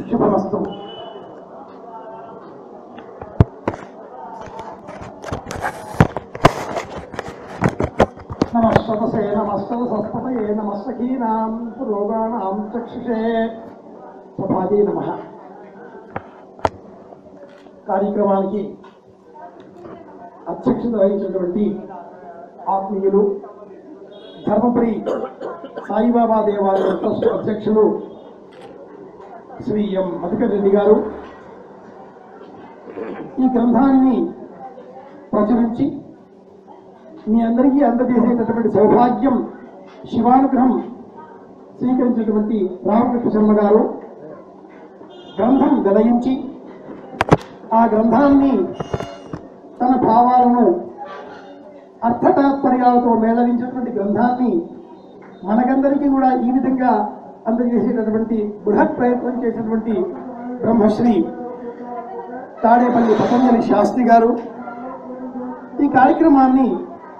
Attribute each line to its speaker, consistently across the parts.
Speaker 1: శుభమస్తు నమస్వతసే నమస్తవ సస్పతయే నమస్సఖీనాం పురోగాణాం చక్షుషే ప్రభాజీ నమ కార్యక్రమానికి అధ్యక్షత వహించినటువంటి ఆత్మీయులు ధర్మపురి సాయిబాబా దేవాలయ ట్రస్ట్ అధ్యక్షులు శ్రీ ఎం మధుకర్ రెడ్డి గారు ఈ గ్రంథాన్ని ప్రచురించి మీ అందరికీ అందజేసేటటువంటి సౌభాగ్యం శివానుగ్రహం స్వీకరించినటువంటి రామకృష్ణ శర్మ గారు గ్రంథం గదయించి ఆ గ్రంథాన్ని తన భావాలను అర్థతాత్పర్యాలతో మేళవించినటువంటి గ్రంథాన్ని మనకందరికీ కూడా ఈ విధంగా అందజేసేటటువంటి బృహత్ ప్రయత్నం చేసినటువంటి బ్రహ్మశ్రీ తాడేపల్లి పతంజలి శాస్త్రి గారు ఈ కార్యక్రమాన్ని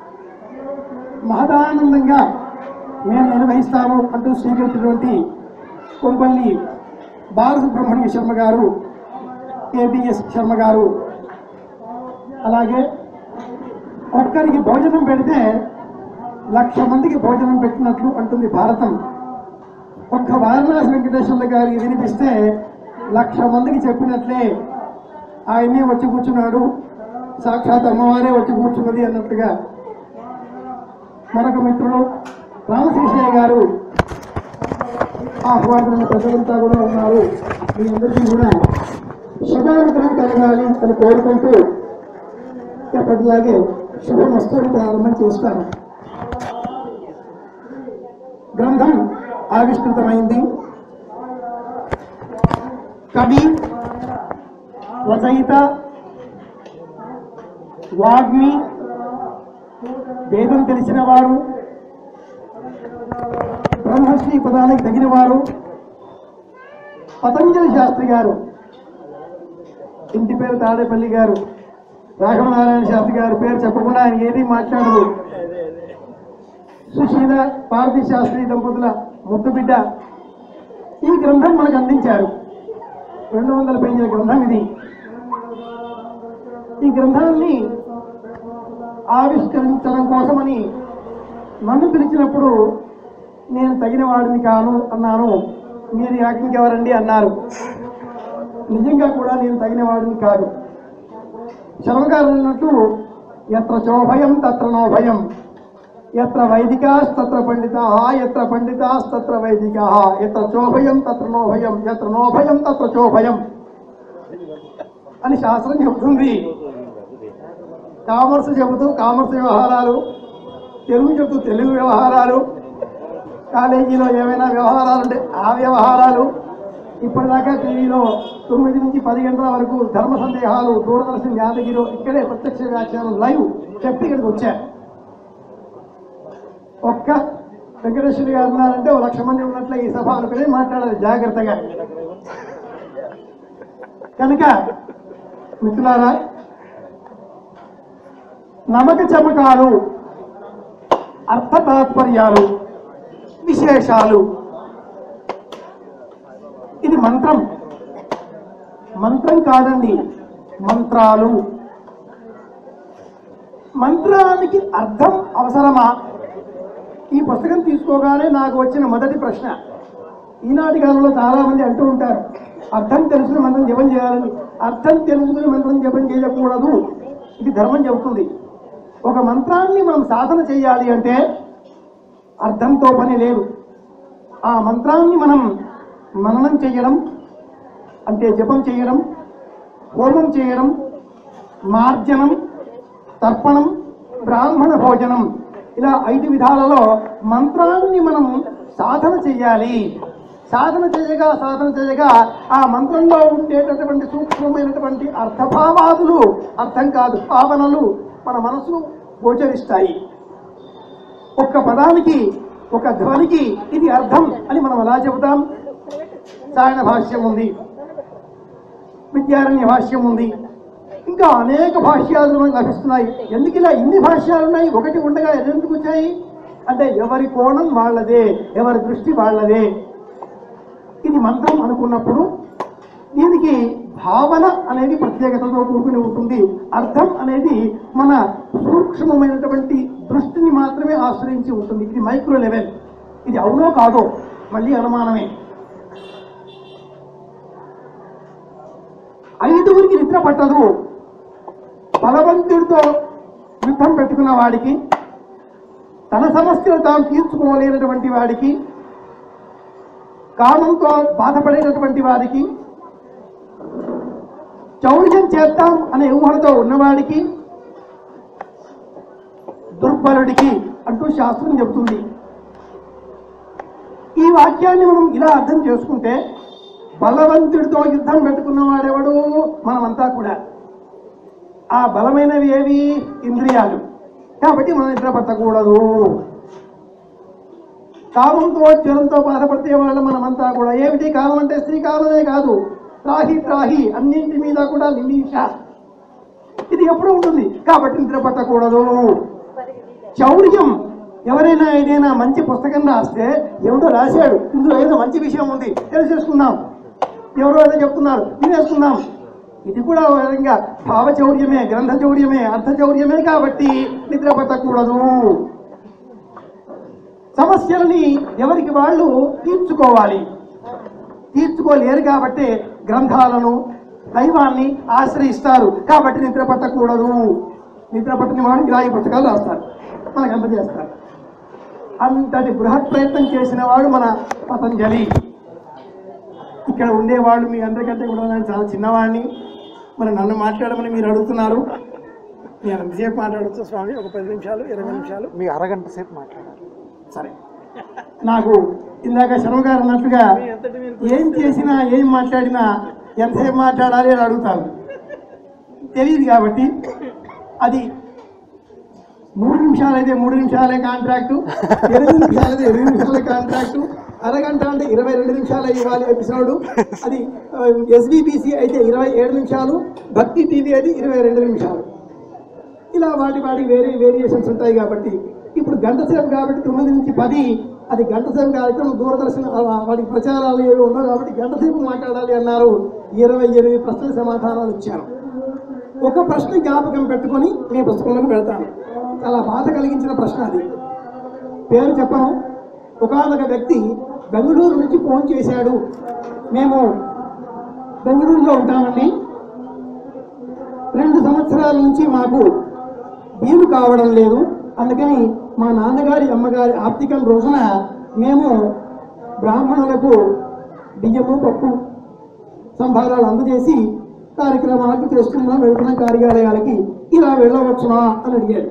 Speaker 1: మహదానందంగా మేము నిర్వహిస్తాము అంటూ స్వీకరించినటువంటి కొంపల్లి బాలసుబ్రహ్మణ్య శర్మ గారు కేబిఎస్ శర్మ గారు అలాగే ఒక్కరికి భోజనం పెడితే లక్ష మందికి భోజనం పెట్టినట్లు అంటుంది భారతం ఒక్క వారణాసి వెంకటేశ్వర్ల గారికి వినిపిస్తే లక్ష మందికి చెప్పినట్లే ఆయనే వచ్చి కూర్చున్నాడు సాక్షాత్ అమ్మవారే వచ్చి కూర్చున్నది అన్నట్టుగా మరొక మిత్రుడు రామశేషయ్య గారు ఆహ్వానించిన ప్రజలంతా కూడా ఉన్నారు మీ అందరికీ కూడా శుభానుగ్రహం కలగాలి అని కోరుకుంటూ ఎప్పటిలాగే శుభమస్తుని ప్రారంభం చేస్తాను గ్రంథం ఆవిష్కృతమైంది కవి రచయిత వాగ్మి వేదం తెలిసిన వారు బ్రహ్మశ్రీ పదానికి తగిన వారు పతంజలి శాస్త్రి గారు ఇంటి పేరు తాడేపల్లి గారు రాఘవనారాయణ శాస్త్రి గారి పేరు చెప్పకుండా ఆయన ఏది మాట్లాడదు సుశీల పార్వతీ శాస్త్రి దంపతుల ముద్దు బిడ్డ ఈ గ్రంథం మనకు అందించారు రెండు వందల పేజీల గ్రంథం ఇది ఈ గ్రంథాన్ని ఆవిష్కరించడం కోసమని నన్ను పిలిచినప్పుడు నేను తగిన వాడిని కాను అన్నాను మీరు యాజ్ఞకెవరండి అన్నారు నిజంగా కూడా నేను తగిన వాడిని కాదు శర్మగారు అన్నట్టు ఎత్ర చోభయం తత్ర నోభయం ఎత్ర వైదికాస్తత్ర పండితా ఎత్ర పండితాస్తత్ర వైదికా ఎత్ర చోభయం తత్ర నోభయం ఎత్ర నోభయం తత్ర చోభయం అని శాస్త్రం చెబుతుంది కామర్స్ చెబుతూ కామర్స్ వ్యవహారాలు తెలుగు చెబుతూ తెలుగు వ్యవహారాలు కాలేజీలో ఏమైనా వ్యవహారాలు ఉంటే ఆ వ్యవహారాలు ఇప్పటిదాకా టీవీలో తొమ్మిది నుంచి పది గంటల వరకు ధర్మ సందేహాలు దూరదర్శన్ యాదగిరి ఇక్కడే ప్రత్యక్ష వ్యాఖ్యానం లైవ్ చెప్పి ఇక్కడికి వచ్చారు ఒక్క వెంకటేశ్వరి గారు ఉన్నారంటే ఓ లక్ష మంది ఉన్నట్లే ఈ సభ అనుకుని మాట్లాడాలి జాగ్రత్తగా కనుక మిత్రులారా నమక చమకాలు అర్థ తాత్పర్యాలు విశేషాలు ఇది మంత్రం మంత్రం కాదండి మంత్రాలు మంత్రానికి అర్థం అవసరమా ఈ పుస్తకం తీసుకోగానే నాకు వచ్చిన మొదటి ప్రశ్న ఈనాటి కాలంలో చాలా మంది అంటూ ఉంటారు అర్థం తెలుసుకుని మంత్రం జపం చేయాలని అర్థం తెలుసుకుని మంత్రం జపం చేయకూడదు ఇది ధర్మం చెబుతుంది ఒక మంత్రాన్ని మనం సాధన చేయాలి అంటే అర్థంతో పని లేదు ఆ మంత్రాన్ని మనం మననం చేయడం అంటే జపం చేయడం హోమం చేయడం మార్జనం తర్పణం బ్రాహ్మణ భోజనం ఇలా ఐదు విధాలలో మంత్రాన్ని మనం సాధన చేయాలి సాధన చేయగా సాధన చేయగా ఆ మంత్రంలో ఉండేటటువంటి సూక్ష్మమైనటువంటి అర్థభావాదులు అర్థం కాదు భావనలు మన మనసు గోచరిస్తాయి ఒక్క పదానికి ఒక ధ్వనికి ఇది అర్థం అని మనం ఎలా చెబుతాం సాయన భాష్యం ఉంది విద్యారణ్య భాష్యం ఉంది ఇంకా అనేక భాష్యాలు మనకు లభిస్తున్నాయి ఎందుకు ఇలా ఇన్ని భాష్యాలు ఉన్నాయి ఒకటి ఉండగా ఎందుకు వచ్చాయి అంటే ఎవరి కోణం వాళ్ళదే ఎవరి దృష్టి వాళ్ళదే ఇది మంత్రం అనుకున్నప్పుడు దీనికి భావన అనేది ప్రత్యేకతతో కూడుకుని ఉంటుంది అర్థం అనేది మన సూక్ష్మమైనటువంటి దృష్టిని మాత్రమే ఆశ్రయించి ఉంటుంది ఇది మైక్రో లెవెల్ ఇది అవునో కాదో మళ్ళీ అనుమానమే ఐదుగురికి నిద్ర పట్టదు బలవంతుడితో యుద్ధం పెట్టుకున్న వాడికి తన సమస్యలు తాను తీర్చుకోలేనటువంటి వాడికి కామంతో బాధపడేటటువంటి వాడికి చౌర్యం చేద్దాం అనే ఊహలతో ఉన్నవాడికి దుర్బలుడికి అంటూ శాస్త్రం చెబుతుంది ఈ వాక్యాన్ని మనం ఇలా అర్థం చేసుకుంటే బలవంతుడితో యుద్ధం పెట్టుకున్న వాడెవడు మనమంతా కూడా ఆ బలమైనవి ఏవి ఇంద్రియాలు కాబట్టి మనం నిద్ర పట్టకూడదు కామంతో జ్వరంతో బాధపడితే వాళ్ళు మనమంతా కూడా ఏమిటి కాలం అంటే శ్రీకాలమే కాదు త్రాహి త్రాహి అన్నింటి మీద కూడా నిమీష ఇది ఎప్పుడు ఉంటుంది కాబట్టి నిద్ర పట్టకూడదు చౌర్యం ఎవరైనా ఏదైనా మంచి పుస్తకం రాస్తే ఎవడో రాశాడు ఇందులో ఏదో మంచి విషయం ఉంది తెలిసేసుకుందాం ఎవరో ఏదో చెప్తున్నారు వినేసుకుందాం ఇది కూడా ఒక విధంగా భావచౌర్యమే గ్రంథ చౌర్యమే అర్థ చౌర్యమే కాబట్టి నిద్ర పట్టకూడదు సమస్యలని ఎవరికి వాళ్ళు తీర్చుకోవాలి తీర్చుకోలేరు కాబట్టి గ్రంథాలను దైవాన్ని ఆశ్రయిస్తారు కాబట్టి నిద్ర పట్టకూడదు నిద్ర పట్టని వాడు ఇలాంటి పుస్తకాలు రాస్తారు మనకు అందజేస్తారు అంతటి బృహత్ ప్రయత్నం చేసిన వాడు మన పతంజలి ఇక్కడ ఉండేవాళ్ళు మీ అందరికంటే కూడా నేను చాలా చిన్నవాడిని మరి నన్ను మాట్లాడమని మీరు అడుగుతున్నారు నేను ఎంతసేపు మాట్లాడచ్చు స్వామి ఒక పది నిమిషాలు ఇరవై నిమిషాలు
Speaker 2: మీ అరగంట సేపు మాట్లాడాలి
Speaker 1: సరే నాకు ఇందాక శర్మ గారు అన్నట్టుగా ఏం చేసినా ఏం మాట్లాడినా ఎంతసేపు మాట్లాడాలి అని అడుగుతారు తెలియదు కాబట్టి అది మూడు నిమిషాలు అయితే మూడు నిమిషాలే కాంట్రాక్టు ఎనిమిది నిమిషాలు అయితే ఎనిమిది నిమిషాలే కాంట్రాక్టు అరగంట అంటే ఇరవై రెండు నిమిషాలు ఇవ్వాలి ఎపిసోడ్ అది ఎస్బిబిసి అయితే ఇరవై ఏడు నిమిషాలు భక్తి టీవీ అయితే ఇరవై రెండు నిమిషాలు ఇలా వాటి వాటి వేరే వేరియేషన్స్ ఉంటాయి కాబట్టి ఇప్పుడు గంట సేపు కాబట్టి తొమ్మిది నుంచి పది అది గంట సేపు కార్యక్రమం దూరదర్శన్ ఆ, వాటికి ప్రచారాలు ఏవి ఉండవు కాబట్టి గంట సేపు మాట్లాడాలి అన్నారు ఇరవై ఎనిమిది ప్రశ్నల సమాధానాలు ఇచ్చాను ఒక ప్రశ్న జ్ఞాపకం పెట్టుకొని మీ పుస్తకంలోకి వెళ్తాను చాలా బాధ కలిగించిన ప్రశ్న అది పేరు చెప్పను ఒకనొక వ్యక్తి బెంగళూరు నుంచి ఫోన్ చేశాడు మేము బెంగళూరులో ఉంటామండి రెండు సంవత్సరాల నుంచి మాకు వీలు కావడం లేదు అందుకని మా నాన్నగారి అమ్మగారి ఆప్తికం రోజున మేము బ్రాహ్మణులకు బియ్యము పప్పు సంభారాలు అందజేసి కార్యక్రమాలకు చేస్తున్నాం వెళ్తున్న కార్యాలయాలకి ఇలా వెళ్ళవచ్చునా అని అడిగాడు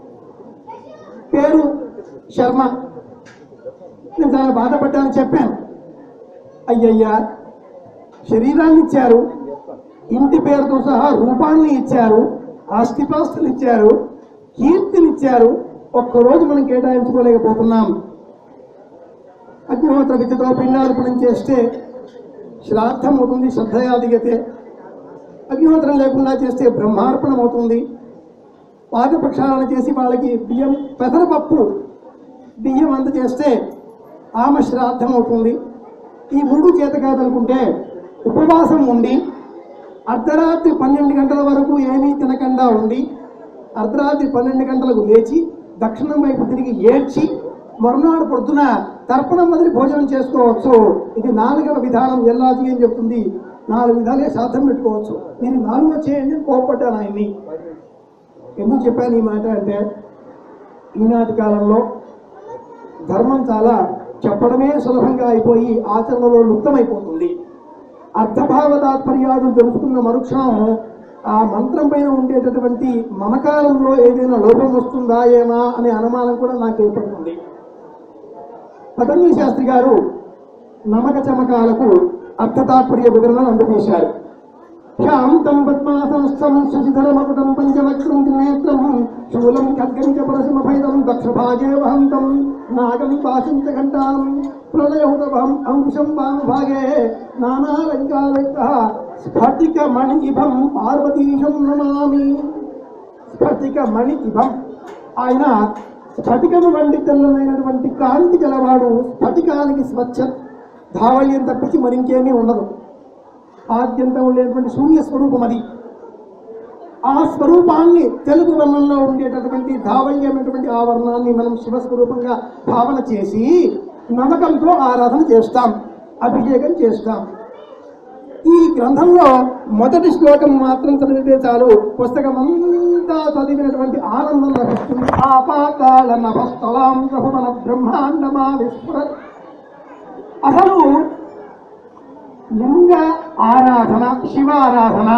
Speaker 1: పేరు శర్మ నేను చాలా బాధపడ్డాను చెప్పాను అయ్యయ్యా శరీరాన్ని ఇచ్చారు ఇంటి పేరుతో సహా రూపాన్ని ఇచ్చారు ఆస్తిపాస్తులు ఇచ్చారు కీర్తిని ఇచ్చారు ఒక్కరోజు మనం కేటాయించుకోలేకపోతున్నాం అగ్నిహోత్ర విద్యతో పిండార్పణం చేస్తే శ్రాద్ధం అవుతుంది శ్రద్ధయాదిగతే అగ్నిహోత్రం లేకుండా చేస్తే బ్రహ్మార్పణం అవుతుంది పాద ప్రక్షాళన చేసి వాళ్ళకి బియ్యం పెసరపప్పు బియ్యం అందజేస్తే ఆమె శ్రాద్ధం అవుతుంది ఈ మూడు చేత కాదనుకుంటే ఉపవాసం ఉండి అర్ధరాత్రి పన్నెండు గంటల వరకు ఏమీ తినకుండా ఉండి అర్ధరాత్రి పన్నెండు గంటలకు లేచి దక్షిణం వైపు తిరిగి ఏడ్చి మరునాడు పొద్దున తర్పణం వదిలి భోజనం చేసుకోవచ్చు ఇది నాలుగవ విధానం ఎల్లాది అని చెప్తుంది నాలుగు విధాలుగా శ్రాద్ధం పెట్టుకోవచ్చు నేను నాలుగో చేయండి అని కోపడ్డాను ఆయన్ని ఎందుకు చెప్పాను ఈ మాట అంటే ఈనాటి కాలంలో ధర్మం చాలా చెప్పడమే సులభంగా అయిపోయి ఆచరణలో లుప్తమైపోతుంది అర్థభావ తాత్పర్యాలు తెలుసుకున్న మరుక్షణం ఆ మంత్రం పైన ఉండేటటువంటి మమకారంలో ఏదైనా లోపం వస్తుందా ఏమా అనే అనుమానం కూడా నాకు ఏర్పడుతుంది పతంజలి శాస్త్రి గారు నమక చమకాలకు అర్థతాత్పర్య వివరణలు అందజేశారు శాంతం పద్మాసంస్థం శశిధరమకుటం పంచవక్రం త్రినేత్రం శూలం ఖడ్గం చ పరశమభైదం దక్షభాగే వహంతం నాగం పాశం చ ఘంటాం ప్రళయహుతభం అంకుశం వామభాగే నానాలంకారయుక్త స్ఫటిక మణి ఇభం పార్వతీశం నమామి స్ఫటిక మణి ఇభం ఆయన స్ఫటికము వంటి తెల్లనైనటువంటి కాంతి గలవాడు స్ఫటికానికి స్వచ్ఛ ధావళ్యం తప్పించి మరింకేమీ ఉండదు ఆద్యంతం ఉండేటువంటి శూన్య స్వరూపం అది ఆ స్వరూపాన్ని తెలుగు వర్ణంలో ఉండేటటువంటి ధావల్యమైనటువంటి ఆ వర్ణాన్ని మనం శివస్వరూపంగా భావన చేసి నమ్మకంతో ఆరాధన చేస్తాం అభిషేకం చేస్తాం ఈ గ్రంథంలో మొదటి శ్లోకం మాత్రం చదివితే చాలు పుస్తకం అంతా చదివినటువంటి ఆనందం లభిస్తుంది ఆపాతాళ నభస్థలాం ప్రభుమన బ్రహ్మాండమా విస్ఫుర అసలు లింగ ఆరాధన శివారాధన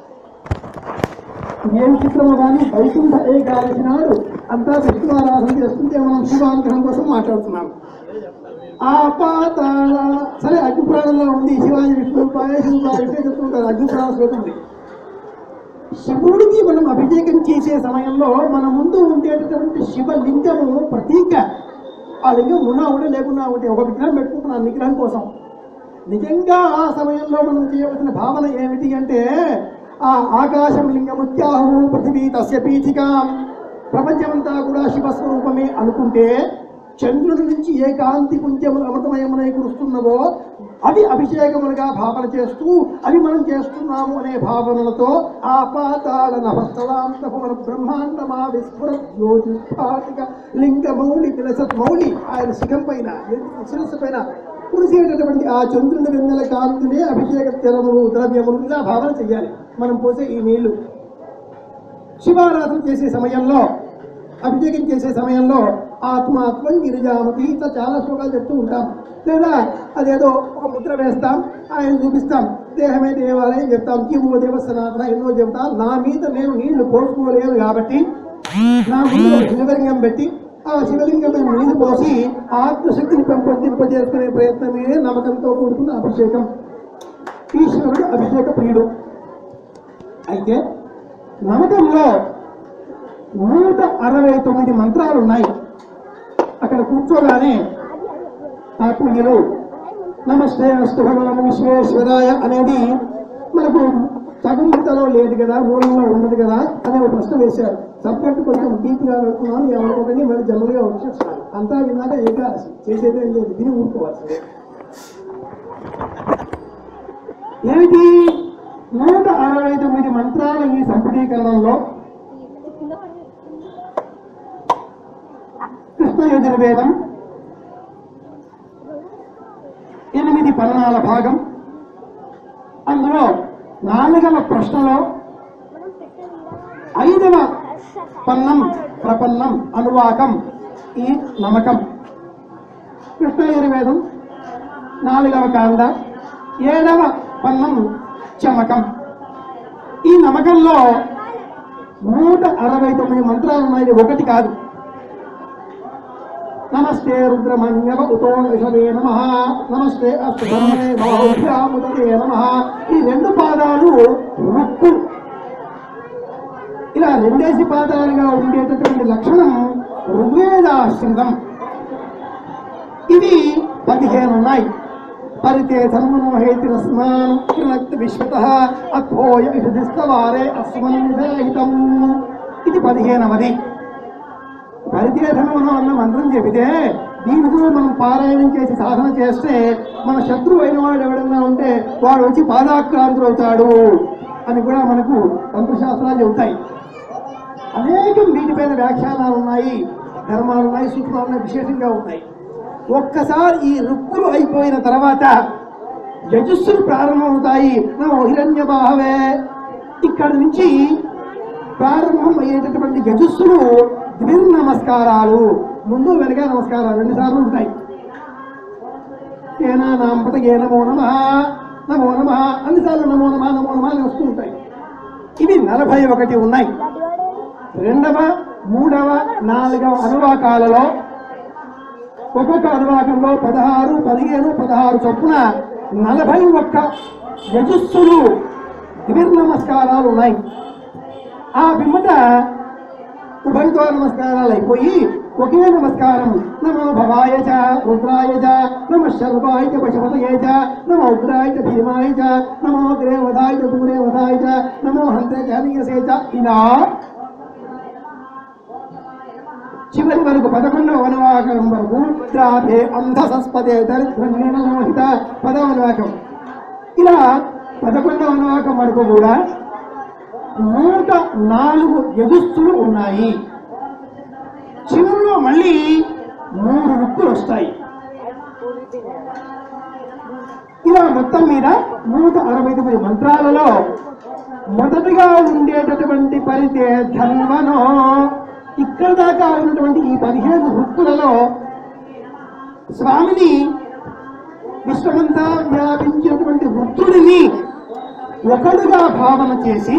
Speaker 1: ఏం చిత్రము కానీ వైకుంఠ ఏకాదశి నాడు అంతా విష్ణువారాధన చేస్తుంటే మనం శివానుగ్రహం కోసం మాట్లాడుతున్నాం ఆ పాతాళ సరే అగ్నిపురాణంలో ఉంది శివాజీ విష్ణుపాయ శివాయ చెప్తుంటారు అగ్నిపురాణ శ్లోకం ఉంది శివుడికి మనం అభిషేకం చేసే సమయంలో మన ముందు ఉండేటటువంటి శివలింగము ప్రతీక ఆ లింగం ఉన్నా ఉంటే లేకున్నా ఉంటే ఒక విగ్రహం పెట్టుకుంటున్నాం విగ్రహం కోసం నిజంగా ఆ సమయంలో మనం చేయవలసిన భావన ఏమిటి అంటే ఆ ఆకాశం లింగముత్యాహు పృథివీ తస్య పీఠికాం ప్రపంచమంతా కూడా శివస్వరూపమే అనుకుంటే చంద్రుడి నుంచి ఏ కాంతి పుంజములు అమృతమయమునై కురుస్తున్నవో అవి అభిషేకములుగా భావన చేస్తూ అవి మనం చేస్తున్నాము అనే భావనలతో ఆ పాతాళ నభస్థలాంతపున బ్రహ్మాండమా విస్ఫుర జ్యోతిపాటిక లింగమౌళి విలసత్ మౌళి ఆయన శిఖం పైన శిరస్సు పైన కురిసేటటువంటి ఆ చంద్రుని వెన్నెల కాంతినే అభిషేక జలములు ద్రవ్యములు ఇలా భావన చెయ్యాలి మనం పోసే ఈ నీళ్లు శివారాధన చేసే సమయంలో అభిషేకం చేసే సమయంలో ఆత్మాత్మం గిరిజామతి ఇట్లా చాలా శ్లోకాలు చెప్తూ ఉంటాం లేదా అదేదో ఒక ముద్ర వేస్తాం ఆయన చూపిస్తాం దేహమే దేవాలయం చెప్తాం జీవో దేవ సనాతన ఎన్నో చెప్తాం నా మీద నేను నీళ్లు పోసుకోలేను కాబట్టి నా ముందు ఒక శివలింగం పెట్టి ఆ శివలింగం మీద నీళ్లు పోసి ఆత్మశక్తిని పెంపొందింపజేసుకునే ప్రయత్నమే నమ్మకంతో కూడుకున్న అభిషేకం ఈశ్వరుడు అభిషేక ప్రియుడు అయితే నమ్మకంలో నూట అరవై తొమ్మిది మంత్రాలు ఉన్నాయి అక్కడ కూర్చోగానే ఆత్మీయులు నమస్తే అస్తు భగవాన్ విశ్వేశ్వరాయ అనేది మనకు సగంలో లేదు కదా మూలంలో ఉండదు కదా అనే ఒక ప్రశ్న వేశారు సబ్జెక్ట్ కొంచెం డీప్గా వెళ్తున్నాను ఎవరికొకటి మరి జనరల్గా వచ్చేస్తారు అంతా విన్నాక ఏకాదశి చేసేది ఏం లేదు తిని ఊరుకోవాల్సిందే ఏమిటి నూట అరవై తొమ్మిది మంత్రాల ఈ సంపుటీకరణంలో కృష్ణ యజుర్వేదం ఎనిమిది పన్నాల భాగం అందులో నాలుగవ ప్రశ్నలో ఐదవ పన్నం ప్రపన్నం అనువాకం ఈ నమకం కృష్ణ యజుర్వేదం నాలుగవ కాండ ఏడవ పన్నం చమకం ఈ నమకంలో నూట అరవై తొమ్మిది మంత్రాలు ఉన్నాయి ఇది ఒకటి కాదు నమస్తే రుద్రమన్యవ ఉతో విషవే నమ నమస్తే అష్టధర్మే బాహుభ్యాముదే నమ ఈ రెండు పాదాలు రుక్కు ఇలా రెండేసి పాదాలుగా ఉండేటటువంటి లక్షణం ఋగ్వేదాశ్రితం ఇవి పదిహేను ఉన్నాయి పరితే ధర్మమోహేతి రస్మాన్ కృణక్తి విశ్వత అథోయ ఇషదిస్తవారే అస్మన్ విధాహితం ఇది పదిహేనవది పరితేధనమును అన్న మంత్రం చెబితే దీనితో మనం పారాయణం చేసి సాధన చేస్తే మన శత్రువు అయిన వాడు ఎవడన్నా ఉంటే వాడు వచ్చి పాదాక్రాంతులు అవుతాడు అని కూడా మనకు తంత్రశాస్త్రాలు చెబుతాయి అనేకం వీటిపైన వ్యాఖ్యానాలు ఉన్నాయి ధర్మాలు ఉన్నాయి సూత్రాలు ఉన్నాయి విశేషంగా ఉన్నాయి ఒక్కసారి ఈ రుక్కులు అయిపోయిన తర్వాత యజస్సులు ప్రారంభమవుతాయి నమో హిరణ్య బాహవే ఇక్కడి నుంచి ప్రారంభం అయ్యేటటువంటి యజస్సులు ద్విర్ నమస్కారాలు ముందు వెనక నమస్కారాలు రెండు సార్లు ఉంటాయి ఏనా నాంపత ఏ నమో నమ నమో నమ అన్నిసార్లు నమో నమ నమో నమ అని వస్తూ ఉంటాయి ఇవి నలభై ఒకటి ఉన్నాయి రెండవ మూడవ నాలుగవ అనువాకాలలో ఒక్కొక్క అనువాకంలో పదహారు పదిహేను పదహారు చొప్పున నలభై ఒక్క యజస్సులు ద్విర్ నమస్కారాలు ఉన్నాయి ఆ పిమ్మట ఉభయతో నమస్కారాలు అయిపోయి ఒకే నమస్కారం నమో భవాయ చ రుద్రాయ చ నమ శర్వాయ చ పశుపతయే చ నమో ఉగ్రాయ చ భీమాయ చ నమో గ్రేవదాయ చ దూరేవదాయ చ నమో హంత్రే చ నీయసే చ ఇలా చివరి వరకు పదకొండవ అనువాకం వరకు ద్రాభే అంధ సస్పదే దరిద్రమోహిత పదవ అనువాకం ఇలా పదకొండవ నవాకం వరకు కూడా నూట నాలుగు యజుస్సులు ఉన్నాయి చివరిలో మళ్ళీ మూడు రుక్కులు వస్తాయి ఇలా మొత్తం మీద నూట అరవై తొమ్మిది మంత్రాలలో మొదటగా ఉండేటటువంటి పరితే ధన్వనో ఇక్కడ దాకా ఉన్నటువంటి ఈ పదిహేను రుక్కులలో స్వామిని విశ్వమంతా వ్యాపించినటువంటి వృత్తుడిని ఒకడుగా భావన చేసి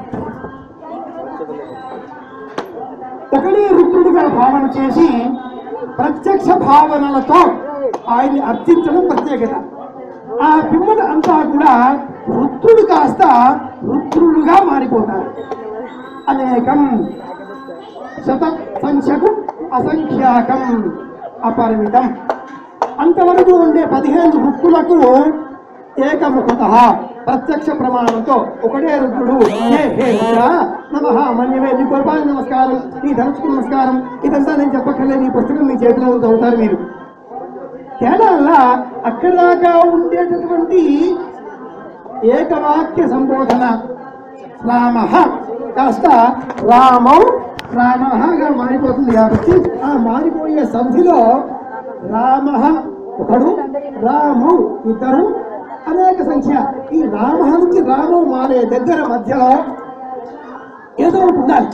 Speaker 1: ఒకడే రుద్రుడిగా భావన చేసి ప్రత్యక్ష భావనలతో ఆయన్ని అర్థించడం ప్రత్యేకత ఆ పిమ్మట అంతా కూడా రుద్రుడు కాస్త రుద్రుడుగా మారిపోతారు అనేకం శత సంఖ్యకు అసంఖ్యాకం అపరిమితం అంతవరకు ఉండే పదిహేను రుక్కులకు ఏకముఖత ప్రత్యక్ష ప్రమాణంతో ఒకటే రుద్రుడు హే హే రుద్రా నమ మన్యవే నీ కోపానికి నమస్కారం నీ ధనుసుకు నమస్కారం ఇదంతా నేను చెప్పక్కర్లేదు ఈ పుస్తకం మీ చేతిలో ఉంది, చదువుతారు మీరు తేడా వల్ల అక్కడి దాకా ఉండేటటువంటి ఏకవాక్య సంబోధన రామ కాస్త రామం రామగా మారిపోతుంది కాబట్టి ఆ మారిపోయే సంధిలో రామ ఒకడు రాము ఇద్దరు అనేక సంఖ్య ఈ రామ నుంచి రాము మారే దగ్గర మధ్యలో ఏదో ఒకటి ఉండాలి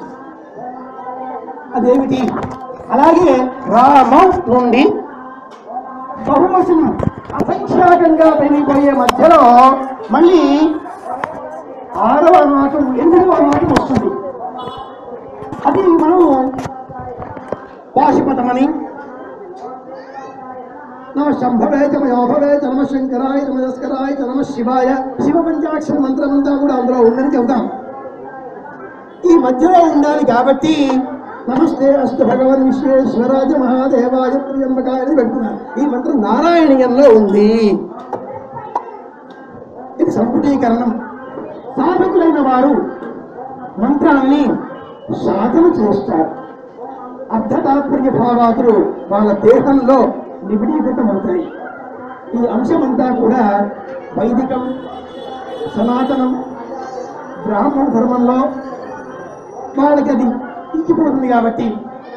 Speaker 1: అదేమిటి అలాగే రామం నుండి బహువచనం అసంఖ్యాకంగా పెరిగిపోయే మధ్యలో మళ్ళీ ఆరవ మాటం ఎనిమిదవ మాటం వస్తుంది అది మనం పాశుపతమని నమ శంభవే చ మయోభవే చ నమ శంకరాయ నమ యస్కరాయ చ నమ శివాయ శివ పంచాక్షర మంత్రం అంతా కూడా అందులో ఉందని చెబుతాం ఈ మధ్యలో ఉండాలి కాబట్టి నమస్తే అష్ట భగవన్ విశ్వేశ్వరాజ మహాదేవాయ ప్రియంబకాయ అని పెడుతున్నారు ఈ మంత్రం నారాయణీయంలో ఉంది ఇది సంపుటీకరణం సాధకులైన వారు మంత్రాన్ని సాధన చేస్తారు అర్థ తాత్పర్య భావాతులు వాళ్ళ దేహంలో నిబిడీకృతమవుతాయి ఈ అంశమంతా కూడా వైదికం సనాతనం బ్రాహ్మణ ధర్మంలో వాళ్ళకి అది ఇంకిపోతుంది కాబట్టి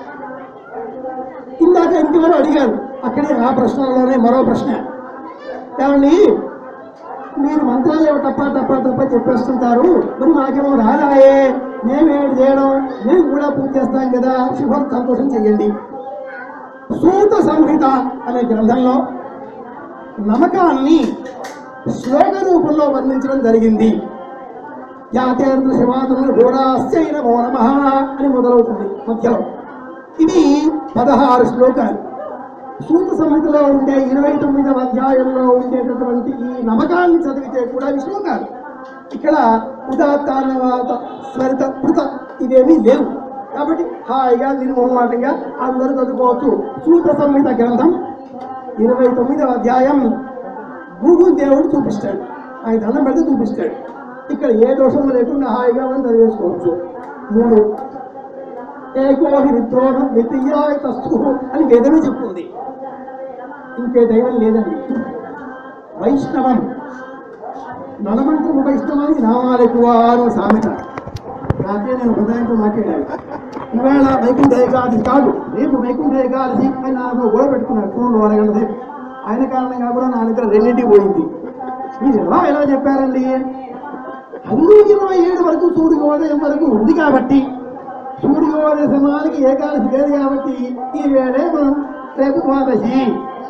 Speaker 1: ఇందాక ఇంకెవరో అడిగారు అక్కడే ఆ ప్రశ్నలోనే మరో ప్రశ్న ఏమండి మీరు మంత్రాలు ఏమో తప్ప తప్ప తప్ప చెప్పేస్తుంటారు మరి మాకేమో రాదాయే మేమేమిటి చేయడం మేము కూడా పూజ చేస్తాం కదా శుభం సంతోషం చెయ్యండి సూత సంహిత అనే గ్రంథంలో నమ్మకాన్ని శ్లోక రూపంలో వర్ణించడం జరిగింది యాతేంద్ర శివాతను ఘోరాశ్చై నమో నమ అని మొదలవుతుంది మధ్యలో ఇది పదహారు శ్లోకాలు సూత సంహితలో ఉండే ఇరవై తొమ్మిదవ అధ్యాయంలో ఉండేటటువంటి ఈ నమ్మకాన్ని చదివితే కూడా ఈ శ్లోకాలు ఇక్కడ ఉదాత్తానవాత స్వరిత కృత ఇవేమీ లేవు కాబట్టి హాయిగా నిర్మోహమాటంగా అందరూ చదువుకోవచ్చు సూత సంహిత గ్రంథం ఇరవై తొమ్మిదవ అధ్యాయం గూగుల్ దేవుడు చూపిస్తాడు ఆయన దండం పెడితే చూపిస్తాడు ఇక్కడ ఏ దోషం లేకుండా హాయిగా మనం చదివేసుకోవచ్చు మూడు ఏకోహి విద్రోహం ద్వితీయాయ తస్తు అని వేదమే చెప్తుంది ఇంకే దైవం లేదండి వైష్ణవం నలమంత్రము వైష్ణవానికి నామాలు ఎక్కువ అని ఒక సామెత రాత్రి నేను హృదయంతో మాట్లాడాను ఇవాళ వైకుంఠ ఏకాదశి కాదు రేపు వైకుంఠ ఏకాదశి అని నాకు గొడవ పెట్టుకున్నాడు ఫోన్లో అరగంట సేపు ఆయన కారణంగా కూడా నా దగ్గర రెండింటికి పోయింది మీరు ఎలా ఎలా చెప్పారండి అన్ని ఇరవై ఏడు వరకు సూర్యోదయం వరకు ఉంది కాబట్టి సూర్యోదయ సమయానికి ఏకాదశి లేదు కాబట్టి ఈ వేళే మనం రేపు ద్వాదశి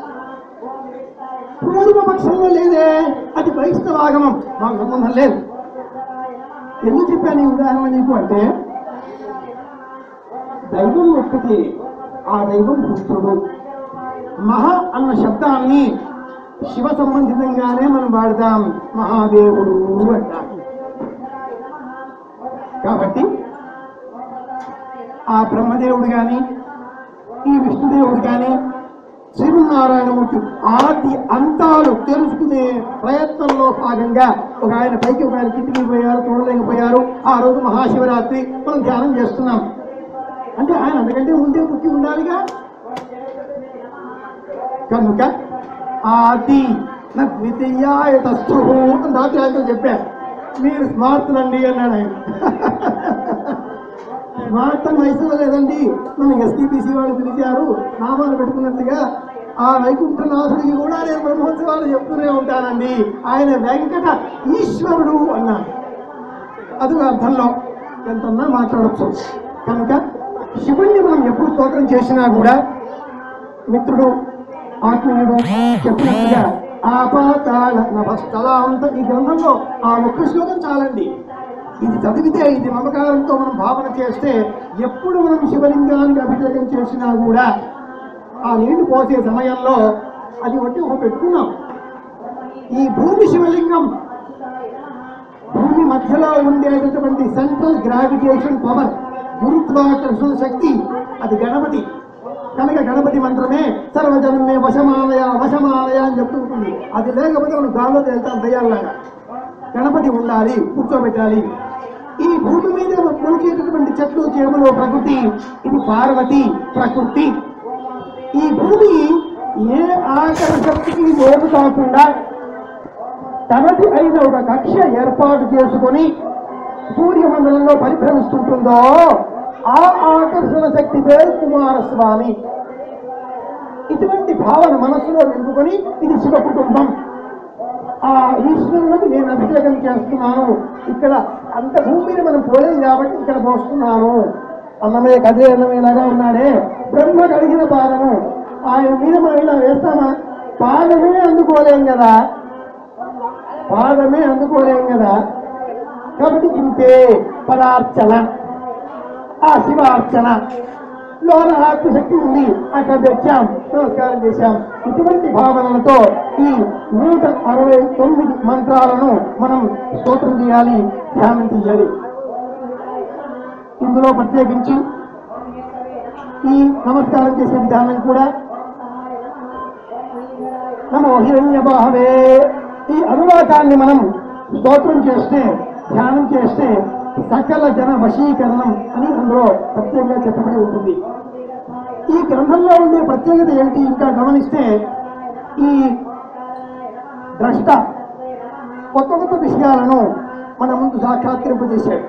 Speaker 1: పూర్వపక్షంలో లేదే అది వైష్ణవాగమం మాకు సంబంధం లేదు ఎందుకు చెప్పాను ఈ ఉదాహరణ నీకు అంటే దైవం ఒక్కటి ఆ దైవం పుత్రుడు మహా అన్న శబ్దాన్ని శివ సంబంధితంగానే మనం వాడతాం మహాదేవుడు అంటాం కాబట్టి ఆ బ్రహ్మదేవుడు కానీ ఈ విష్ణుదేవుడు కానీ శ్రీమన్నారాయణమూర్తి ఆది అంతాలు తెలుసుకునే ప్రయత్నంలో భాగంగా ఒక ఆయన పైకి ఒక ఆయన కిందికి పోయారు చూడలేకపోయారు ఆ రోజు మహాశివరాత్రి మనం ధ్యానం చేస్తున్నాం అంటే ఆయన అందుకంటే ముందే పుట్టి ఉండాలిగా కనుక ఆది నా ద్వితీయాయ తస్తు అని రాత్రి ఆయన చెప్పారు మీరు స్మార్ట్ అండి అన్నాడు ఆయన స్మార్ట్ అని వయసులో లేదండి మనం ఎస్టీపీసీ వాళ్ళు పిలిచారు నామాలు పెట్టుకున్నట్టుగా ఆ వైకుంఠనాథుడికి కూడా నేను బ్రహ్మోత్సవాలు చెప్తూనే ఉంటానండి ఆయన వెంకట ఈశ్వరుడు అన్నాడు అది అర్థంలో ఎంతన్నా మాట్లాడచ్చు కనుక శివుణ్ణి మనం ఎప్పుడు స్తోత్రం చేసినా కూడా మిత్రుడు ఆత్మీయుడు చెప్పినట్టుగా ఆపాతాళ నభస్థలాంత ఈ గ్రంథంలో ఆ ఒక్క శ్లోకం చాలండి ఇది చదివితే ఇది మమకారంతో మనం భావన చేస్తే ఎప్పుడు మనం శివలింగానికి అభిషేకం చేసినా కూడా ఆ నీళ్లు పోసే సమయంలో అది ఒకటి ఒక పెట్టుకున్నాం ఈ భూమి శివలింగం భూమి మధ్యలో ఉండేటటువంటి సెంట్రల్ గ్రావిటేషన్ పవర్ గురుత్వాకర్షణ శక్తి అది గణపతి కనుక గణపతి మంత్రమే సర్వజనమే వశమాలయ వశమాలయ అని చెప్తుంటుంది అది లేకపోతే మనం గాల్లో వెళ్తాం దయ్యాల్లాగా గణపతి ఉండాలి కూర్చోబెట్టాలి ఈ భూమి మీద మొలిచేటటువంటి చెట్లు చేమలు ప్రకృతి ఇది పార్వతి ప్రకృతి ఈ భూమి ఏ ఆకర శక్తికి లోటు కాకుండా తనది అయిన ఒక కక్ష ఏర్పాటు చేసుకొని సూర్యమండలంలో పరిభ్రమిస్తుంటుందో ఆ ఆకర్షణ శక్తి పేరు కుమారస్వామి ఇటువంటి భావన మనస్సులో నింపుకొని ఇది శివ కుటుంబం ఆ ఈశ్వరులకు నేను అభిషేకం చేస్తున్నాను ఇక్కడ అంత భూమిని మనం పోలేం కాబట్టి ఇక్కడ పోస్తున్నాను అన్నమే కదే అన్నమేలాగా ఉన్నాడే బ్రహ్మ కలిగిన పాదము ఆయన మీద మనం ఇలా వేస్తామా పాదమే అందుకోలేం కదా పాదమే అందుకోలేం కదా కాబట్టి ఇంతే పదార్చన ఆ శివార్చన లోన ఆత్మశక్తి ఉంది అక్కడ తెచ్చాం నమస్కారం చేశాం ఇటువంటి భావనలతో ఈ నూట అరవై తొమ్మిది మంత్రాలను మనం స్తోత్రం చేయాలి ధ్యానం చేయాలి ఇందులో ప్రత్యేకించి ఈ నమస్కారం చేసే విధానం కూడా నమో హిరణ్య బాహవే ఈ అనువాకాన్ని మనం స్తోత్రం చేస్తే ధ్యానం చేస్తే సకల జన వశీకరణం అని అందులో ప్రత్యేకంగా చెప్పబడి ఉంటుంది ఈ గ్రంథంలో ఉండే ప్రత్యేకత ఏంటి ఇంకా గమనిస్తే ఈ ద్రష్ట కొత్త కొత్త విషయాలను మన ముందు సాక్షాత్కరింపజేశాడు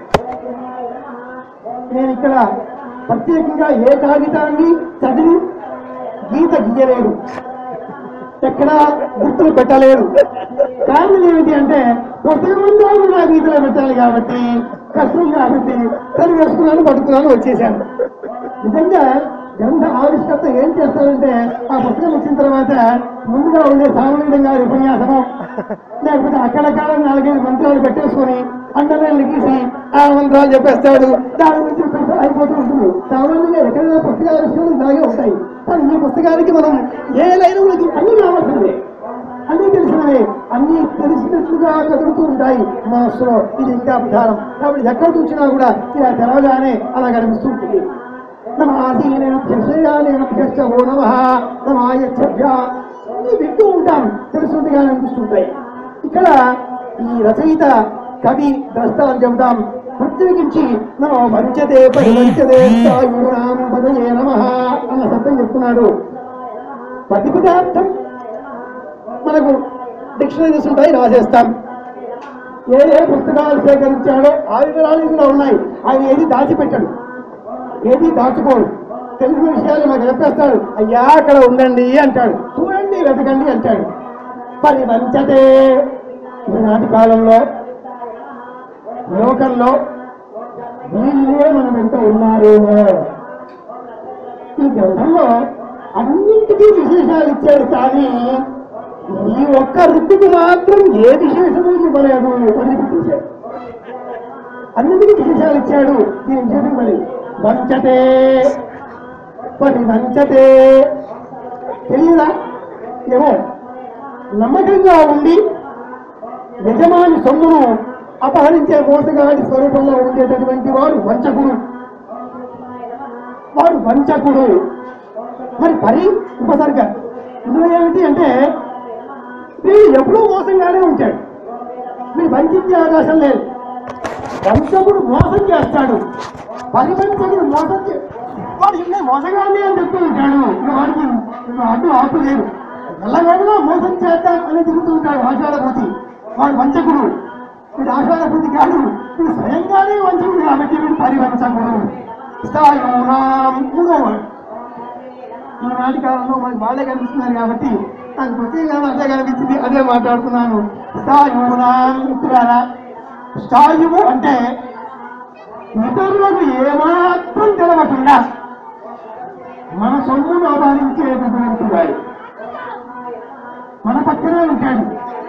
Speaker 1: నేను ఇక్కడ ప్రత్యేకంగా ఏ కాగితాన్ని చదివి గీత గీయలేడు ఎక్కడ గుర్తులు పెట్టలేరు కారణం ఏమిటి అంటే పుస్తకమంతా కూడా గీతలు పెట్టాలి కాబట్టి కష్టం కాబట్టి సరి వేసుకున్నాను పట్టుకున్నాను వచ్చేసాను నిజంగా గ్రంథ ఆవిష్కర్త ఏం చేస్తారంటే ఆ పుస్తకం వచ్చిన తర్వాత ముందుగా ఉండే సామాన్యంగా ఉపన్యాసము లేకపోతే అక్కడక్కడ నాలుగైదు మంత్రాలు పెట్టేసుకొని అండర్లైన్లు గీసి ఆ మంత్రాలు చెప్పేస్తాడు దాని గురించి చెప్పేస్తే అయిపోతూ ఉంటుంది సామాన్యంగా ఎక్కడైనా పుస్తకాలు ఆవిష్కరణ ఇలాగే ఉంటాయి కానీ ఈ పుస్తకానికి మనం ఏ లైన్లకి అన్ని రావాల్సిందే అన్ని తెలిసినవే అన్ని తెలిసినట్లుగా కదులుతూ ఉంటాయి మనస్సులో ఇది ఇంకా విధానం కాబట్టి ఎక్కడ చూసినా కూడా ఇలా తెరవగానే అలా కనిపిస్తూ ఉంటుంది నమాధీనేభ్యశయానేభ్యశ్చ ఓ నమ నమాయభ్య ఇవి వింటూ ఉంటాం తెలుసుందిగా అనిపిస్తుంటాయి ఇక్కడ ఈ రచయిత కవి ద్రష్టలని చెబుతాం ప్రత్యేకించి నమో వంచతే పరివంచతే సాయూనాం పదయే నమ అన్న శబ్దం చెప్తున్నాడు ప్రతి పదార్థం మనకు డిక్షనరీస్ ఉంటాయి రాసేస్తాం ఏ ఏ పుస్తకాలు సేకరించాడో ఆ వివరాలు ఇందులో ఉన్నాయి ఆయన ఏది దాచిపెట్టాడు ఏది దాచుకోడు తెలిసిన విషయాలు మాకు చెప్పేస్తాడు అయ్యా అక్కడ ఉండండి అంటాడు చూడండి వెతకండి అంటాడు పరివంచతే ఈనాటి కాలంలో లోకంలో వీళ్ళే మన వెంట ఉన్నారేమో ఈ గ్రంథంలో అన్నింటికీ విశేషాలు ఇచ్చాడు కానీ ఈ ఒక్క ఋతుకు మాత్రం ఏ విశేషము ఇవ్వలేదు వదిలిపెట్టేశాడు అన్నింటికీ విశేషాలు ఇచ్చాడు దీని విశేషం మరి వంచతే పని వంచతే తెలియదా ఏమో నమ్మకంగా ఉండి యజమాని సొమ్మును అపహరించే మోసగాడి స్వరూపంలో ఉండేటటువంటి వాడు వంచకుడు వాడు వంచకుడు మరి పరి ఉపసర్గ ఇందులో ఏమిటి అంటే వీడు ఎప్పుడూ మోసంగానే ఉంటాడు వీడు వంచించే అవకాశం లేదు వంచకుడు మోసం చేస్తాడు పరివంచకుడు మోసం చే వాడు ఇంకా మోసగానే అని చెప్తూ ఉంటాడు ఇంకా వాడికి ఇంకా అడ్డు ఆపు లేదు ఎల్లవేళలా మోసం చేద్దాం అని తిరుగుతూ ఉంటాడు ఆషాఢభూతి వాడు వంచకుడు వీడు ఆషాఢభూతి కాదు వీడు స్వయంగానే వంచకుడు కాబట్టి వీడు పరివంచకుడు స్థాయూనాం మూడోవాడు ఈనాటి కాలంలో మనకి వాళ్ళే కనిపిస్తున్నారు కాబట్టి నాకు ప్రత్యేకంగా అదే కనిపించింది అదే మాట్లాడుతున్నాను స్థాయూనాం మిత్రులారా స్థాయువు అంటే ఇతరులకు ఏమాత్రం తెలవకుండా మన సొమ్మును ఆహ్వానించేటటువంటి వాడు మన పక్కనే ఉంటాడు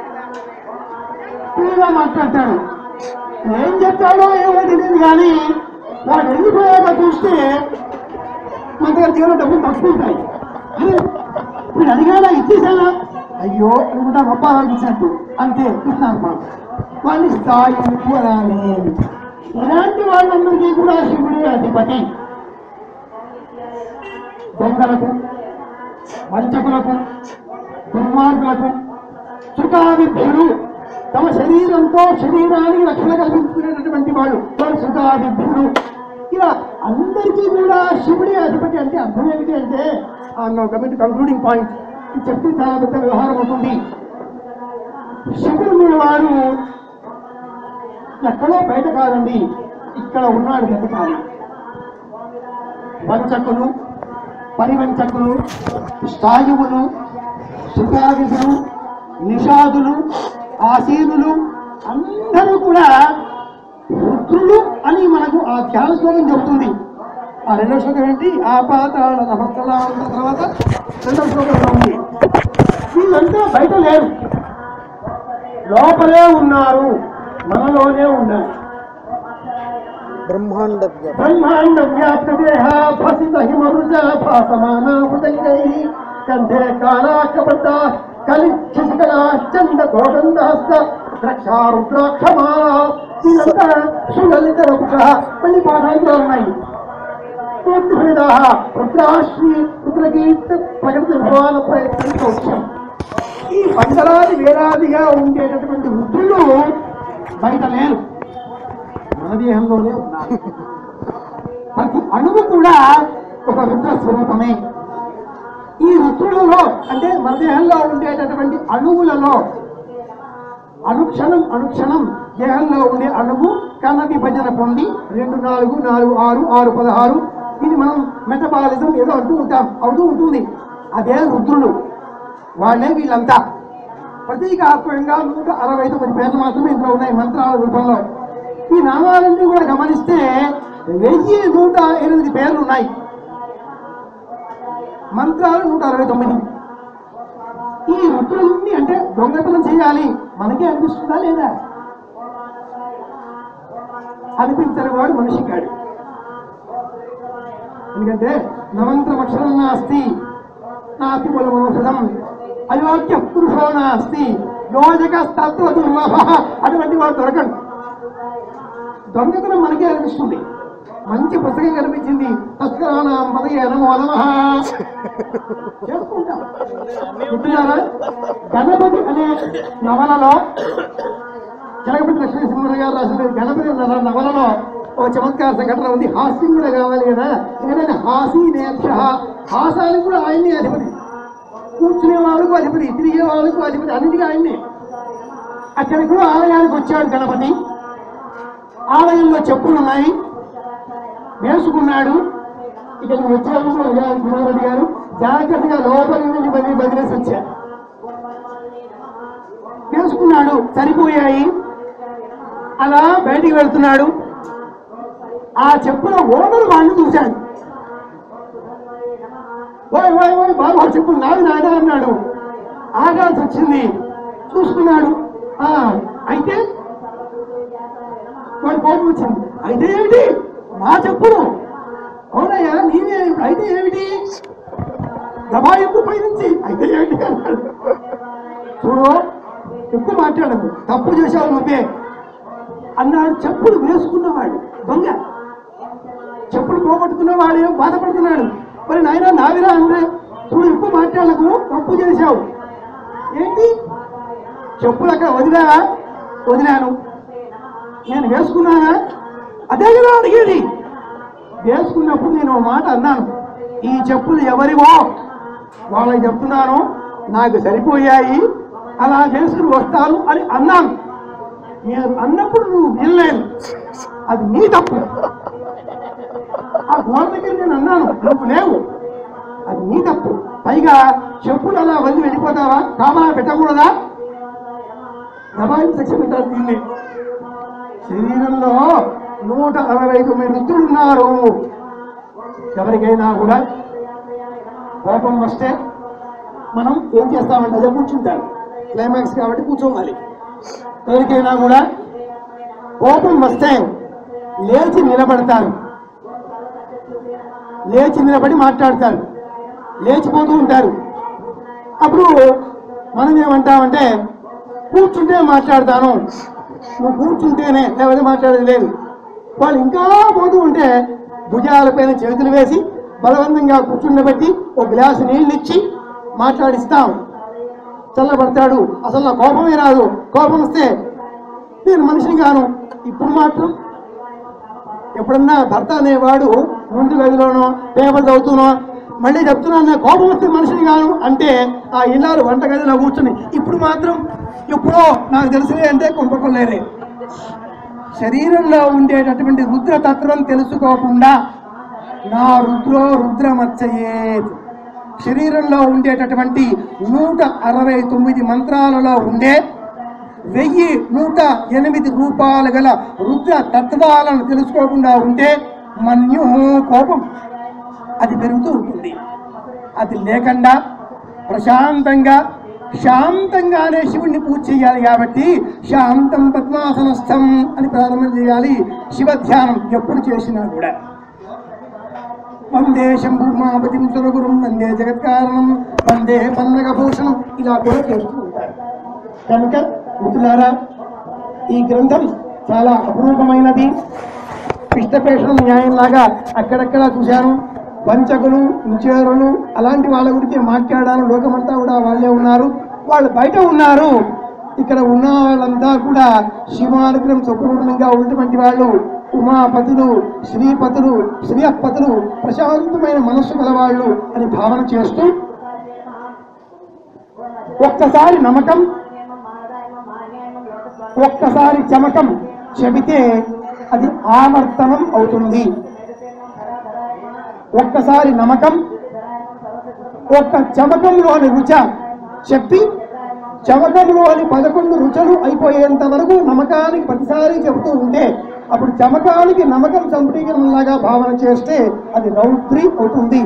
Speaker 1: ఫ్రీగా మాట్లాడతాడు ఏం చెప్తాడో ఏమో తెలియదు కానీ వాడు వెళ్ళిపోయాక చూస్తే మన దగ్గర జీవన డబ్బులు తక్కువ ఉంటాయి అరే వీడు అడిగాడా ఇచ్చేసానా అయ్యో అనుకుంటా గొప్ప ఆలోచించినట్టు అంతే కృష్ణాత్మ వాళ్ళని స్థాయి అనాలి ఇలాంటి వాళ్ళందరికీ కూడా శివుడే అధిపతి దొంగలకు వంచకులకు దుర్మార్గులకు సుఖాదిభ్యులు తమ శరీరంతో శరీరానికి రక్షణ కల్పించుకునేటటువంటి వాళ్ళు వారు సుఖాదిభ్యులు ఇలా అందరికీ కూడా శివుడే అధిపతి అంటే అర్థం ఏమిటి అంటే కమిటీ కంక్లూడింగ్ పాయింట్ ఇది చెప్తే చాలా పెద్ద వ్యవహారం అవుతుంది శివుడు వారు ఎక్కడో బయట కాదండి ఇక్కడ ఉన్నాడు వెతకాలి వంచకులు పరివంచకులు స్థాయువులు సుఖాదితులు నిషాదులు ఆసీనులు అందరూ కూడా రుద్రులు అని మనకు ఆ ధ్యాన శ్లోకం చెబుతుంది ఆ రెండో శ్లోకం ఏంటి ఆ పాతాళ నమస్తల అన్న తర్వాత రెండో శ్లోకంలో ఉంది వీళ్ళంతా బయట లేరు లోపలే ఉన్నారు మనలోనే ఉన్నారు
Speaker 2: బ్రహ్మాండ వ్యాప్తి.
Speaker 1: బ్రహ్మాండ వ్యాప్త దేహ భసిత హిమరుజ భాసమాన హృదయై కంఠే కాళాకబద్ధ కలి శశికళ చంద కోదండహస్త ద్రక్షా రుద్రాక్షమా వీళ్ళంతా సులలిత రపుష మళ్ళీ పాఠాంతరాలు ఉన్నాయి పూర్తిభేదా రుద్రాశ్రీ రుద్రగీత్ ప్రకృతి భగవాన ప్రయత్నం ఈ వందలాది వేలాదిగా ఉండేటటువంటి రుద్రులు బయట లేరు మన దేహంలోనే ఉన్నారు ప్రతి అణువు కూడా ఒక రుద్ర స్వరూపమే ఈ రుద్రులలో అంటే మన దేహంలో ఉండేటటువంటి అణువులలో అనుక్షణం అనుక్షణం దేహంలో ఉండే అణువు కణ విభజన పొంది రెండు నాలుగు నాలుగు ఆరు ఆరు పదహారు ఇది మనం మెటబాలిజం ఏదో అంటూ ఉంటాం అవుతూ ఉంటుంది అదే రుద్రులు వాళ్ళే వీళ్ళంతా ప్రతీకాత్మకంగా నూట అరవై తొమ్మిది పేర్లు మాత్రమే ఇంట్లో ఉన్నాయి మంత్రాల రూపంలో ఈ నామాలన్నీ కూడా గమనిస్తే వెయ్యి నూట ఎనిమిది పేర్లు ఉన్నాయి మంత్రాలు నూట అరవై తొమ్మిది ఈ రుద్రుల్ని అంటే దొంగతనం చేయాలి మనకే అనిపిస్తుందా లేదా అనిపించని వాడు మనిషి కాడు ఎందుకంటే నవంత్రం అక్షరం నాస్తి నాస్తి మూలమౌషధం అయోగ్య పురుషో నాస్తి యోజక తత్వ దుర్లభ అటువంటి వాడు దొరకండి దొంగతనం మనకే అనిపిస్తుంది మంచి పుస్తకం కనిపించింది తస్కరాణం పదయ నమో నమః చేసుకుంటాం మిత్రులారా, గణపతి అనే నవలలో జగపతి లక్ష్మీ సింహరావు గారు రాసిన గణపతి అనే నవలలో ఓ చమత్కార సంఘటన ఉంది హాస్యం కూడా కావాలి కదా ఎందుకంటే హాసీ నేర్చ హాసానికి కూడా ఆయన్ని అధిపతి కూర్చునే వాళ్ళకు అధిపతి తిరిగే వాళ్ళకు అధిపతి అన్నిటికీ ఆయన్నే అక్కడికి కూడా ఆలయానికి వచ్చాడు గణపతి ఆలయంలో చెప్పులు ఉన్నాయి వేసుకున్నాడు ఇక్కడికి వచ్చాము కుమారెడ్డి గారు జాగ్రత్తగా లోపలి నుంచి బదిలీ బదిలేసి వచ్చారు వేసుకున్నాడు సరిపోయాయి అలా బయటికి వెళ్తున్నాడు ఆ చెప్పుల ఓనరు వాడిని చూశాడు ఓయ్ ఓయ్ ఓయ్ బాబు ఆ చెప్పులు నాది నాదా అన్నాడు ఆగాల్సి వచ్చింది చూసుకున్నాడు ఆ అయితే వాడు కోపం వచ్చింది అయితే ఏమిటి నా చెప్పులు అవునయ్యా నీవే ఇప్పుడు అయితే ఏమిటి దబాయింపు పై నుంచి అయితే ఏమిటి అన్నాడు చూడు ఎక్కువ మాట్లాడదు తప్పు చేశావు నువ్వే అన్నాడు చెప్పులు వేసుకున్నవాడు దొంగ చెప్పులు పోగొట్టుకున్నవాడు ఏం బాధపడుతున్నాడు మరి నాయన నావిరా అంటే చూడు ఎక్కువ మాట్లాడకు తప్పు చేశావు ఏంటి చెప్పులు అక్కడ వదిలా వదిలాను నేను వేసుకున్నానా అదే కదా అడిగేది వేసుకున్నప్పుడు నేను ఒక మాట అన్నాను ఈ చెప్పులు ఎవరివో వాళ్ళకి చెప్తున్నాను నాకు సరిపోయాయి అలా చేసుకుని వస్తాను అని అన్నాను నేను అన్నప్పుడు నువ్వు వినలేదు అది నీ తప్పు ఆ గోడ దగ్గర నేను అన్నాను నువ్వు లేవు అది నీ తప్పు పైగా చెప్పులు అలా వదిలి వెళ్ళిపోతావా కామలా పెట్టకూడదా దబాయి శిక్ష పెట్టారు దీన్ని శరీరంలో నూట అరవై తొమ్మిది రుద్రులు ఉన్నారు ఎవరికైనా కూడా కోపం వస్తే మనం ఏం చేస్తామంటే అదే కూర్చుంటారు క్లైమాక్స్ కాబట్టి కూర్చోవాలి ఎవరికైనా కూడా కోపం వస్తే లేచి నిలబడతారు లేచి నిలబడి మాట్లాడతారు లేచిపోతూ ఉంటారు అప్పుడు మనం ఏమంటామంటే కూర్చుంటే మాట్లాడతాను నువ్వు కూర్చుంటేనే లేకపోతే మాట్లాడేది లేదు వాళ్ళు ఇంకా పోతూ ఉంటే భుజాలపైన చేతులు వేసి బలవంతంగా కూర్చుండబెట్టి ఒక గ్లాసు నీళ్ళు ఇచ్చి మాట్లాడిస్తాం చల్లబడతాడు అసలు నా కోపమే రాదు కోపం వస్తే నేను మనిషిని గాను ఇప్పుడు మాత్రం ఎప్పుడన్నా భర్త అనేవాడు ముందు గదిలోనో పేపర్ చదువుతూనో మళ్ళీ చెప్తున్నాను నా కోపం వస్తే మనిషిని కాను అంటే ఆ ఇల్లాలు వంట గదిలో కూర్చుని ఇప్పుడు మాత్రం ఎప్పుడో నాకు తెలిసినే అంటే కొంపకొల్లేరే శరీరంలో ఉండేటటువంటి రుద్రతత్వం తెలుసుకోకుండా నా రుద్రో రుద్రమచ్చయేది శరీరంలో ఉండేటటువంటి నూట అరవై తొమ్మిది మంత్రాలలో ఉండే వెయ్యి నూట ఎనిమిది రూపాయలు గల రుద్ర తత్వాలను తెలుసుకోకుండా ఉంటే మన్యు కోపం అది పెరుగుతూ ఉంటుంది అది లేకుండా ప్రశాంతంగా శాంతంగానే శివుణ్ణి పూజ చేయాలి కాబట్టి శాంతం పద్మాసనస్థం అని ప్రారంభం చేయాలి శివ ధ్యానం ఎప్పుడు చేసినా కూడా వందే శంభుమాపతిం సురగురుం వందే జగత్కారణం వందే పన్నగభూషణం ఇలా కూడా చేస్తూ ఉంటారు కనుక మిత్రులారా ఈ గ్రంథం చాలా అపురూపమైనది కృష్ణపేషణం న్యాయంలాగా అక్కడక్కడ చూశాను వంచకులు నిచేరులు అలాంటి వాళ్ళ గురించి మాట్లాడాను లోకమంతా కూడా వాళ్ళే ఉన్నారు వాళ్ళు బయట ఉన్నారు ఇక్కడ ఉన్న వాళ్ళంతా కూడా శివానుగ్రహం సుపూర్ణంగా ఉన్నటువంటి వాళ్ళు ఉమాపతులు శ్రీపతులు శ్రీయపతులు ప్రశాంతమైన మనస్సు గలవాళ్ళు అని భావన చేస్తూ ఒక్కసారి నమ్మకం ఒక్కసారి చమకం చెబితే అది ఆవర్తనం అవుతుంది ఒక్కసారి నమ్మకం ఒక్క చమకంలోని రుచ చెప్పి చమకంలోని పదకొండు రుచులు అయిపోయేంత వరకు నమ్మకానికి ప్రతిసారి చెబుతూ ఉంటే అప్పుడు చమకానికి నమ్మకం సంపీకరణలాగా భావన చేస్తే అది రౌద్రి అవుతుంది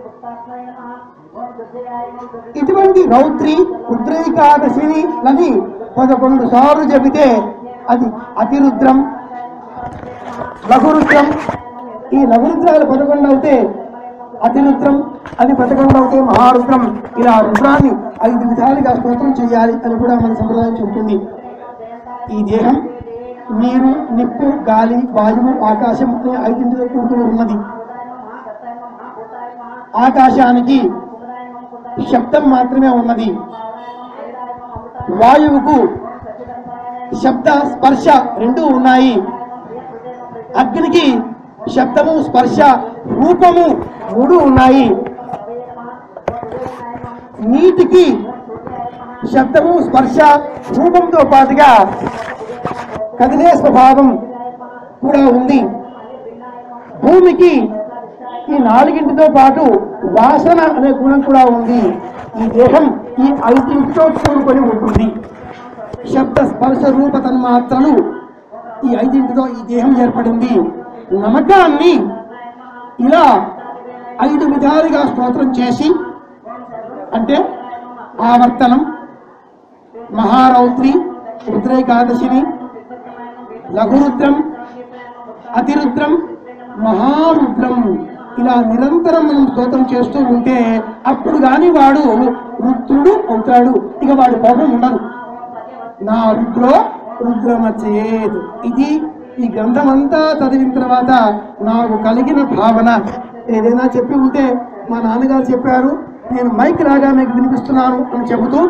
Speaker 1: ఇటువంటి రౌద్రి రుద్రైకాదశిని పదకొండు సార్లు చెబితే అది అతిరుద్రం లఘురుద్రం ఈ లఘురుద్రాలు పదకొండు అవుతే అతిరుద్రం అది పదకొండు అవుతే మహారుద్రం ఇలా రుద్రాన్ని ఐదు విధాలుగా స్తోత్రం చేయాలి అని కూడా మన సంప్రదాయం చెబుతుంది ఈ దేహం నీరు నిప్పు గాలి వాయువు ఆకాశం అనే ఐదింటితో కూడుకుని ఉన్నది ఆకాశానికి శబ్దం మాత్రమే ఉన్నది వాయువుకు శబ్ద స్పర్శ రెండు ఉన్నాయి అగ్నికి శబ్దము స్పర్శ రూపము మూడు ఉన్నాయి నీటికి శబ్దము స్పర్శ రూపంతో పాటుగా కదిలే స్వభావం కూడా ఉంది భూమికి ఈ నాలుగింటితో పాటు వాసన అనే గుణం కూడా ఉంది ఈ దేహం ఈ ఐదింటితో కూడుకొని ఉంటుంది శబ్ద స్పర్శ రూప తన్మాత్రలు ఈ ఐదింటితో ఈ దేహం ఏర్పడింది నమ్మకాన్ని ఇలా ఐదు విధాలుగా స్తోత్రం చేసి అంటే ఆవర్తనం మహారౌద్రి రుద్రైకాదశిని లఘురుద్రం అతిరుద్రం మహారుద్రం ఇలా నిరంతరం మనం స్తోత్రం చేస్తూ ఉంటే అప్పుడు గాని వాడు రుద్రుడు అవుతాడు ఇక వాడు కోపం ఉండదు నా రుద్రో రుద్రమచేదు ఇది ఈ గ్రంథం అంతా చదివిన తర్వాత నాకు కలిగిన భావన ఏదైనా చెప్పి ఉంటే మా నాన్నగారు చెప్పారు నేను మైక్ రాగా మీకు వినిపిస్తున్నాను అని చెబుతూ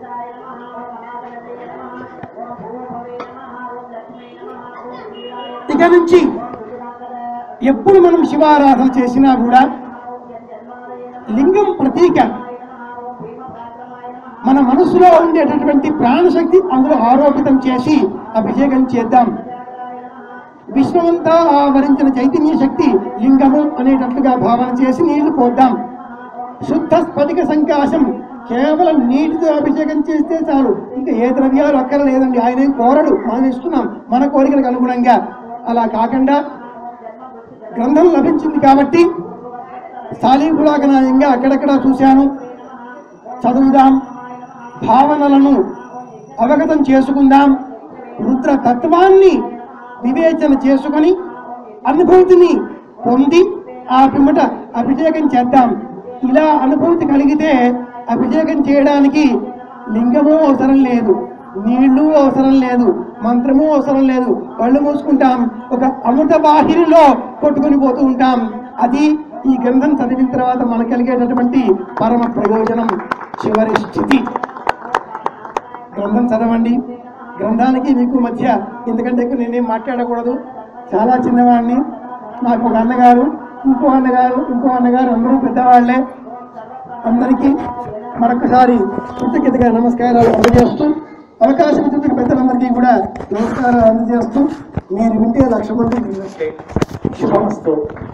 Speaker 1: ఇక నుంచి ఎప్పుడు మనం శివారాధన చేసినా కూడా లింగం ప్రతీక మన మనసులో ఉండేటటువంటి ప్రాణశక్తి అందులో ఆరోపితం చేసి అభిషేకం చేద్దాం విశ్వమంతా ఆవరించిన చైతన్య శక్తి లింగము అనేటట్లుగా భావన చేసి నీళ్లు పోద్దాం శుద్ధ స్ఫటిక సంకాశం కేవలం నీటితో అభిషేకం చేస్తే చాలు ఇంకా ఏ ద్రవ్యాలు అక్కర్లేదండి ఆయన ఏం కోరడు మనం ఇస్తున్నాం మన కోరికలకు అనుగుణంగా అలా కాకుండా గ్రంథం లభించింది కాబట్టి స్థాళీకులాగనాయంగా అక్కడక్కడ చూశాను చదువుదాం భావనలను అవగతం చేసుకుందాం రుద్ర తత్వాన్ని వివేచన చేసుకొని అనుభూతిని పొంది ఆ పిమ్మట అభిషేకం చేద్దాం ఇలా అనుభూతి కలిగితే అభిషేకం చేయడానికి లింగము అవసరం లేదు నీళ్లు అవసరం లేదు మంత్రము అవసరం లేదు కళ్ళు మూసుకుంటాం ఒక అమృత వాహినిలో కొట్టుకొని పోతూ ఉంటాం అది ఈ గ్రంథం చదివిన తర్వాత మనకు కలిగేటటువంటి పరమ ప్రయోజనం చివరి స్థితి గ్రంథం చదవండి గ్రంథానికి మీకు మధ్య ఎందుకంటే ఎక్కువ నేనేం మాట్లాడకూడదు చాలా చిన్నవాడిని నాకు ఒక అన్నగారు ఇంకో అన్నగారు ఇంకో అన్నగారు అందరూ పెద్దవాళ్లే అందరికీ మరొకసారి కృతజ్ఞతగా నమస్కారాలు అందజేస్తూ అవకాశం ఇచ్చిన పెద్దలందరికీ కూడా నమస్కారాలు అందజేస్తూ మీరు వింటే లక్ష మంది విన్నట్టే. శుభమస్తు